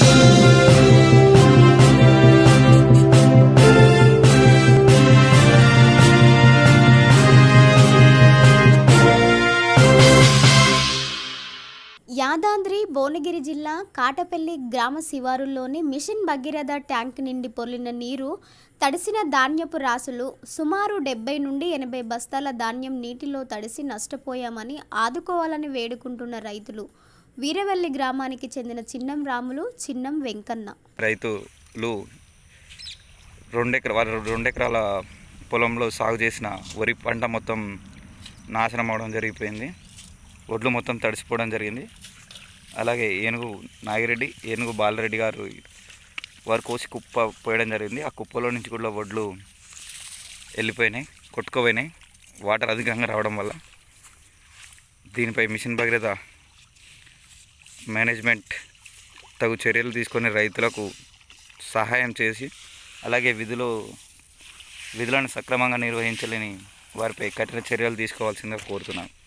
యాదాద్రి భువనగిరి జిల్లా కాటపల్లి గ్రామ శివారుల్లోని machine Bhagiratha tank నిండి పొర్లిన నీరు తడిసిన ధాన్యపు రాసులు సుమారు డెబ్బై నుండి ఎనభై బస్తాల ధాన్యం నీటిలో తడిసి నష్టపోయామని ఆదుకోవాలని వేడుకుంటున్న రైతులు వీరవల్లి గ్రామానికి చెందిన చిన్నం రాములు చిన్నం వెంకన్న రైతులు రెండెకర వారు రెండెకరాల పొలంలో సాగు చేసిన వరి పంట మొత్తం నాశనం అవడం జరిగిపోయింది ఒడ్లు మొత్తం తడిసిపోవడం జరిగింది అలాగే ఏనుగు నాగిరెడ్డి ఏనుగు బాలరెడ్డి గారు వారు కోసి కుప్ప పోయడం జరిగింది ఆ కుప్పలో నుంచి కూడా వడ్లు వెళ్ళిపోయినాయి కొట్టుకుపోయినాయి వాటర్ అధికంగా రావడం వల్ల దీనిపై మిషన్ భగీరథ మేనేజ్మెంట్ తగు చర్యలు తీసుకొని రైతులకు సహాయం చేసి అలాగే విధులు విధులను సక్రమంగా నిర్వహించలేని వారిపై కఠిన చర్యలు తీసుకోవాల్సిందిగా కోరుతున్నాను